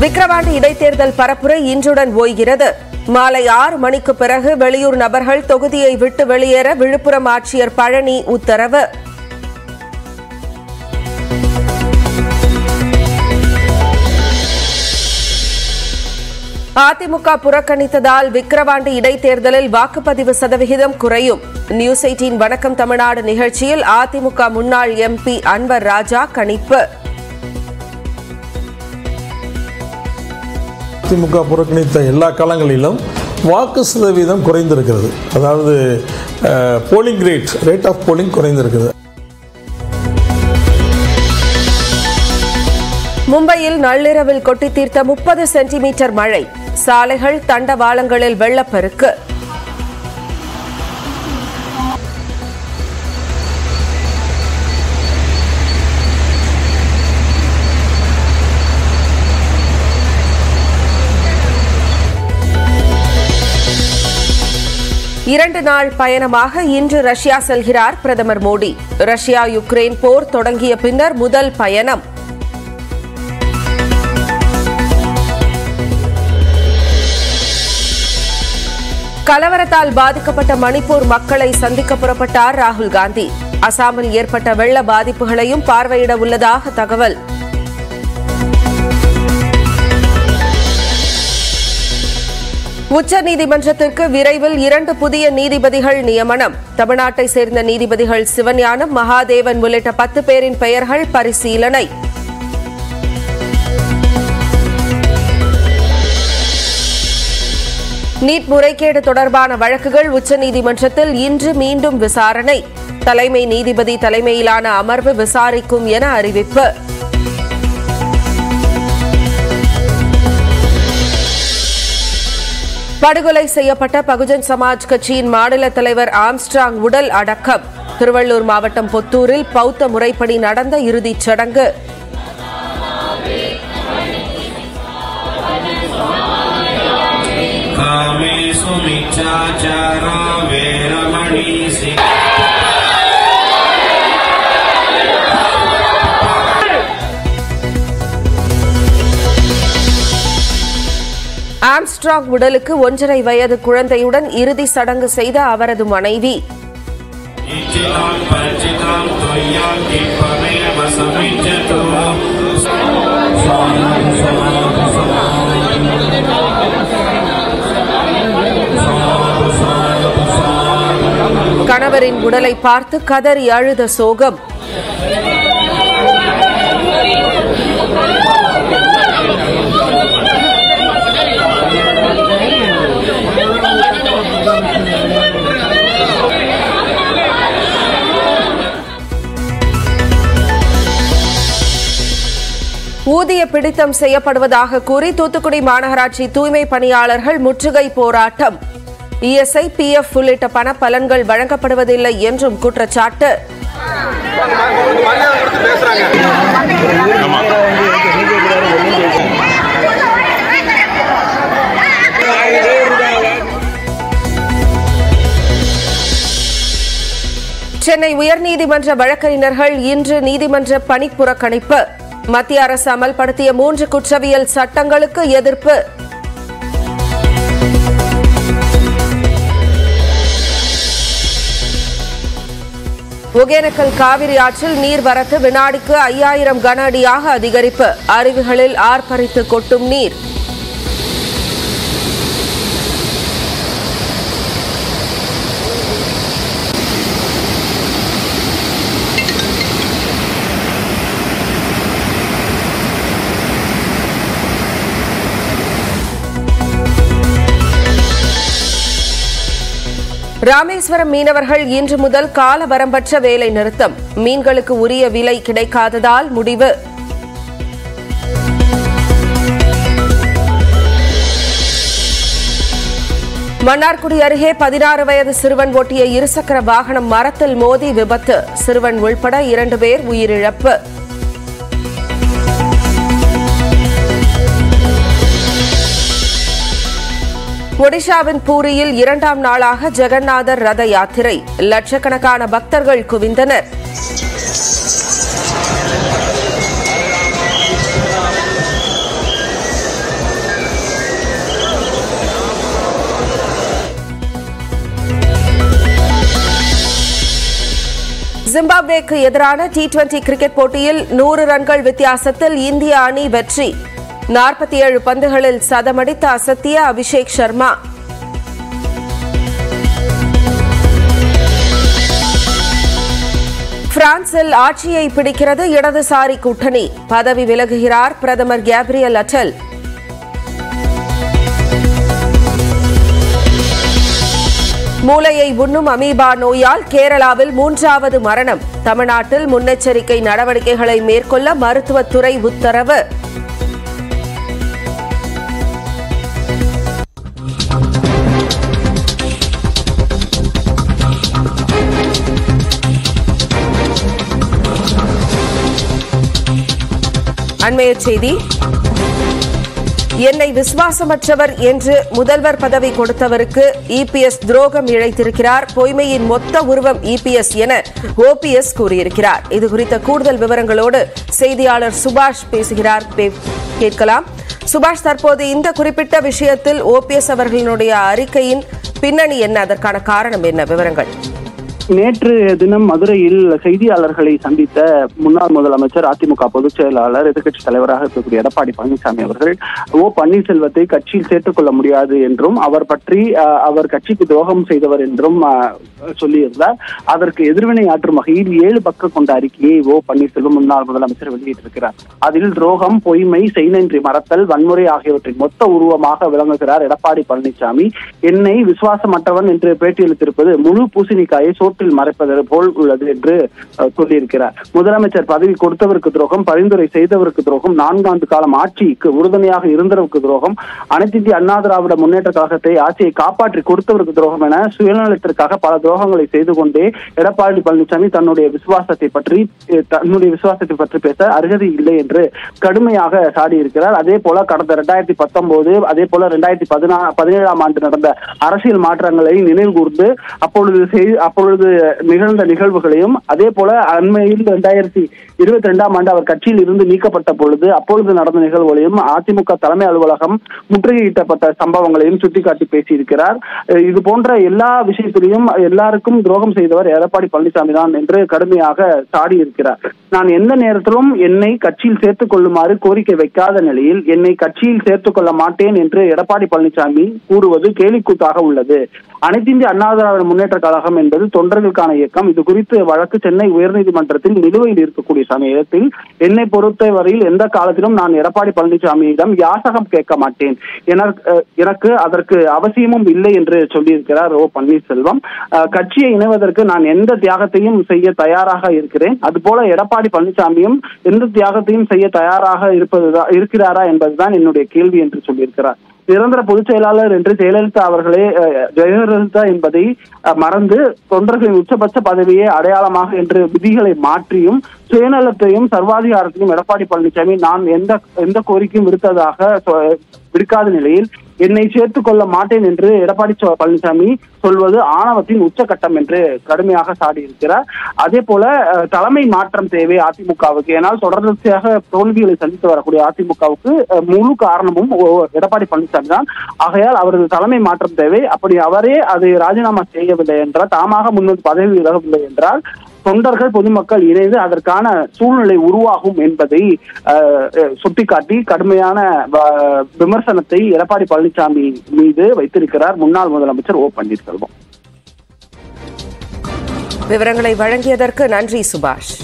விக்கிரவாண்டி இடைத்தேர்தல் பரப்புரை இன்றுடன் ஓய்கிறது மாலை ஆறு மணிக்கு பிறகு வெளியூர் நபர்கள் தொகுதியை விட்டு வெளியேற விழுப்புரம் ஆட்சியர் பழனி உத்தரவு அதிமுக புறக்கணித்ததால் விக்கிரவாண்டி இடைத்தேர்தலில் வாக்குப்பதிவு சதவிகிதம் குறையும் நியூஸ் எயிட்டீன் வணக்கம் தமிழ்நாடு நிகழ்ச்சியில் அதிமுக முன்னாள் எம்பி அன்வர் ராஜா கணிப்பு அதிமுக புறக்கணித்த எல்லா காலங்களிலும் வாக்கு சதவீதம் குறைந்திருக்கிறது அதாவது polling rate rate of polling குறைந்திருக்கிறது மும்பையில் நள்ளிரவில் கொட்டி தீர்த்த முப்பது சென்டிமீட்டர் மழை சாலைகள் தண்டவாளங்களில் வெள்ளப்பெருக்கு இரண்டு நாள் பயணமாக இன்று ரஷ்யா செல்கிறார் பிரதமர் மோடி ரஷ்யா யுக்ரைன் போர் தொடங்கிய பின்னர் முதல் பயணம் கலவரத்தால் பாதிக்கப்பட்ட மணிப்பூர் மக்களை சந்திக்க புறப்பட்டார் ராகுல் காந்தி அசாமில் ஏற்பட்ட வெள்ள பாதிப்புகளையும் பார்வையிட உள்ளதாக தகவல் உச்சநீதிமன்றத்திற்கு விரைவில் இரண்டு புதிய நீதிபதிகள் நியமனம் தமிழ்நாட்டை சேர்ந்த நீதிபதிகள் சிவஞானம் மகாதேவன் உள்ளிட்ட பத்து பேரின் பெயர்கள் பரிசீலனை நீட் முறைகேடு தொடர்பான வழக்குகள் உச்சநீதிமன்றத்தில் இன்று மீண்டும் விசாரணை தலைமை நீதிபதி தலைமையிலான அமர்வு விசாரிக்கும் என அறிவிப்பு படுகொலை செய்யப்பட்ட பகுஜன் சமாஜ் கட்சியின் மாநில தலைவர் ஆம்ஸ்ட்ராங் உடல் அடக்கம் திருவள்ளூர் மாவட்டம் பொத்தூரில் பௌத்த முறைப்படி நடந்த இறுதிச் சடங்கு कामेषु मिच्छाचारा वेरमणि सि- ஆம்ஸ்ட்ராங் உடலுக்கு ஒன்றரை வயது குழந்தையுடன் இறுதி சடங்கு செய்த அவரது மனைவி इच्छितां परिचितां त्वय्यां किममेव समिज्जतु கணவரின் உடலை பார்த்து கதறி அழுத சோகம் ஊதிய பிடித்தம் செய்யப்படுவதாக கூறி தூத்துக்குடி மாநகராட்சி தூய்மை பணியாளர்கள் முற்றுகை போராட்டம் இஎஸ்ஐ பிஎஃப் உள்ளிட்ட பண பலன்கள் வழங்கப்படுவதில்லை என்றும் குற்றச்சாட்டு சென்னை உயர்நீதிமன்ற வழக்கறிஞர்கள் இன்று நீதிமன்ற பணிப்புறக்கணிப்பு மத்திய அரசு அமல்படுத்திய மூன்று குற்றவியல் சட்டங்களுக்கு எதிர்ப்பு ஒகேனக்கல் காவிரி ஆற்றில் நீர்வரத்து வினாடிக்கு ஐயாயிரம் கன அடியாக அதிகரிப்பு அருவிகளில் ஆர்ப்பரித்து கொட்டும் நீர் ராமேஸ்வரம் மீனவர்கள் இன்று முதல் கால வரம்பற்ற வேலை நிறுத்தம் மீன்களுக்கு உரிய விலை கிடைக்காததால் முடிவு மன்னார்குடி அருகே பதினாறு வயது சிறுவன் ஓட்டிய இருசக்கர வாகனம் மரத்தில் மோதி விபத்து சிறுவன் உள்பட இரண்டு பேர் உயிரிழப்பு ஒடிஷாவின் பூரியில் இரண்டாம் நாளாக ஜெகநாதர் ரத யாத்திரை லட்சக்கணக்கான பக்தர்கள் குவிந்தனர் ஜிம்பாப்வேக்கு எதிரான டி டுவெண்டி கிரிக்கெட் போட்டியில் நூறு ரன்கள் வித்தியாசத்தில் இந்திய அணி வெற்றி நாற்பத்தி ஏழு பந்துகளில் சதமடித்த அசத்திய அபிஷேக் சர்மா பிரான்சில் ஆட்சியை பிடிக்கிறது இடதுசாரி கூட்டணி பதவி விலகுகிறார் பிரதமர் கேப்ரியல் அட்டல் மூளையை உண்ணும் அமீபா நோயால் கேரளாவில் மூன்றாவது மரணம் தமிழ்நாட்டில் முன்னெச்சரிக்கை நடவடிக்கைகளை மேற்கொள்ள மருத்துவத்துறை உத்தரவு அண்மைய செய்தி என்னை விசுவாசமற்றவர் என்று முதல்வர் பதவி கொடுத்தவருக்கு இபிஎஸ் துரோகம் இழைத்திருக்கிறார் பொய்மையின் மொத்த உருவம் இபிஎஸ் என ஓபிஎஸ் கூறியிருக்கிறார் இது குறித்த கூடுதல் விவரங்களோடு செய்தியாளர் சுபாஷ் பேசுகிறார் பே- கேட்கலாம் சுபாஷ் தற்போது இந்த குறிப்பிட்ட விஷயத்தில் ஓபிஎஸ் அவர்களினுடைய அறிக்கையின் பின்னணி என்ன அதற்கான காரணம் என்ன விவரங்கள் நேற்று தினம் மதுரையில் செய்தியாளர்களை சந்தித்த முன்னாள் முதலமைச்சர் அதிமுக பொதுச் செயலாளர் எதிர்க்கட்சி தலைவராக இருக்கக்கூடிய எடப்பாடி பழனிசாமி அவர்கள் ஓ பன்னீர்செல்வத்தை கட்சியில் சேர்த்துக் கொள்ள முடியாது என்றும் அவர் பற்றி அஹ், அவர் கட்சிக்கு துரோகம் செய்தவர் என்றும் அஹ், சொல்லியிருந்தார் அதற்கு எதிர்வினை ஆற்றும் வகையில் ஏழு பக்கம் கொண்ட அறிக்கையை ஓ பன்னீர்செல்வம் முன்னாள் முதலமைச்சர் வெளியிட்டிருக்கிறார் அதில் துரோகம் பொய்மை செய்நன்றி மறத்தல் வன்முறை ஆகியவற்றின் மொத்த உருவமாக விளங்குகிறார் எடப்பாடி பழனிசாமி என்னை விசுவாசமற்றவன் என்று பேட்டியளித்திருப்பது முழு பூசணிக்காயை சோற்றில் மறைப்பது போல் உள்ளது என்று அஹ், சொல்லியிருக்கிறார் முதலமைச்சர் பதவி கொடுத்தவருக்கு துரோகம் பரிந்துரை செய்தவருக்கு துரோகம் நான்காண்டு காலம் ஆட்சிக்கு உறுதுணையாக இருந்தவருக்கு துரோகம் அனைத்து இந்திய அண்ணா திராவிட முன்னேற்ற கழகத்தை ஆட்சியை காப்பாற்றி கொடுத்தவருக்கு துரோகம் என சுயநலத்திற்காக பல துரோகங்களை செய்து கொண்டே எடப்பாடி பழனிசாமி தன்னுடைய விசுவாசத்தை பற்றி அஹ், தன்னுடைய விசுவாசத்தை பற்றி பேச அருகதை இல்லை என்று கடுமையாக சாடியிருக்கிறார் அதே போல கடந்த இரண்டாயிரத்தி பத்தொன்பது அதே போல இரண்டாயிரத்தி பதினா பதினேழாம் ஆண்டு நடந்த அரசியல் மாற்றங்களை நினைவு கூர்ந்து அப்பொழுது செய்- அப்பொழுது நிகழ்ந்த நிகழ்வுகளையும் அதே போல அண்மையில் இரண்டாயிரத்தி இருபத்தி ரெண்டாம் ஆண்டு அவர் கட்சியில் இருந்து நீக்கப்பட்ட பொழுது அப்பொழுது நடந்த நிகழ்வுகளையும் அதிமுக தலைமை அலுவலகம் முற்றுகையிட்டப்பட்ட சம்பவங்களையும் சுட்டிக்காட்டி பேசியிருக்கிறார் அஹ் இது போன்ற எல்லா விஷயத்திலையும் எல்லாருக்கும் துரோகம் செய்தவர் எடப்பாடி பழனிசாமி தான் என்று கடுமையாக சாடி இருக்கிறார் நான் எந்த நேரத்திலும் என்னை கட்சியில் சேர்த்துக் கொள்ளுமாறு கோரிக்கை வைக்காத நிலையில் என்னை கட்சியில் சேர்த்துக் கொள்ள மாட்டேன் என்று எடப்பாடி பழனிசாமி கூறுவது கேலிக்கூத்தாக உள்ளது அனைத்து இந்திய அண்ணா திராவிட முன்னேற்ற கழகம் என்பது தொண்டர்களுக்கான இயக்கம் இது குறித்து வழக்கு சென்னை உயர்நீதிமன்றத்தில் நிலுவையில் இருக்கக்கூடிய சமயத்தில் என்னை பொறுத்தவரையில் எந்த காலத்திலும் நான் எடப்பாடி பழனிசாமியிடம் யாசகம் கேட்க மாட்டேன் எனக்கு அஹ், எனக்கு அதற்கு அவசியமும் இல்லை என்று சொல்லியிருக்கிறார் ஓ பன்னீர்செல்வம் அஹ், கட்சியை இணைவதற்கு நான் எந்த தியாகத்தையும் செய்ய தயாராக இருக்கிறேன் அதுபோல எடப்பாடி பழனிசாமியும் எந்த தியாகத்தையும் செய்ய தயாராக இருப்பதுதான் இருக்கிறாரா என்பதுதான் என்னுடைய கேள்வி என்று சொல்லியிருக்கிறார் நிரந்தர பொதுச் செயலாளர் என்று ஜெயலலிதா அவர்களே அஹ், ஜெயலலிதா என்பதை அஹ், மறந்து தொண்டர்களின் உச்சபட்ச பதவியே அடையாளமாக என்று விதிகளை மாற்றியும் சுயநலத்தையும் சர்வாதிகாரத்தையும் எடப்பாடி பழனிசாமி நான் எந்த எந்த கோரிக்கையும் விடுத்ததாக சொ- விடுக்காத நிலையில் என்னை சேர்த்துக் கொள்ள மாட்டேன் என்று எடப்பாடி சோ- பழனிசாமி சொல்வது ஆணவத்தின் உச்சகட்டம் என்று கடுமையாக சாடியிருக்கிறார் அதே போல அஹ், தலைமை மாற்றம் தேவை அதிமுகவுக்கு ஏனால் தொடர்ச்சியாக தோல்விகளை சந்தித்து வரக்கூடிய அதிமுகவுக்கு அஹ், முழு காரணமும் ஓ- எடப்பாடி பழனிசாமி தான் ஆகையால் அவரது தலைமை மாற்றம் தேவை அப்படி அவரே அதை ராஜினாமா செய்யவில்லை என்றால் தாமாக முன்வந்து பதவி விலகவில்லை என்றால் தொண்டர்கள் பொதுமக்கள் இணைந்து அதற்கான சூழ்நிலை உருவாகும் என்பதை அஹ், அஹ், சுட்டிக்காட்டி கடுமையான வ- விமர்சனத்தை எடப்பாடி பழனிசாமி மீது வைத்திருக்கிறார் முன்னாள் முதலமைச்சர் ஓ பன்னீர்செல்வம் விவரங்களை வழங்கியதற்கு நன்றி சுபாஷ்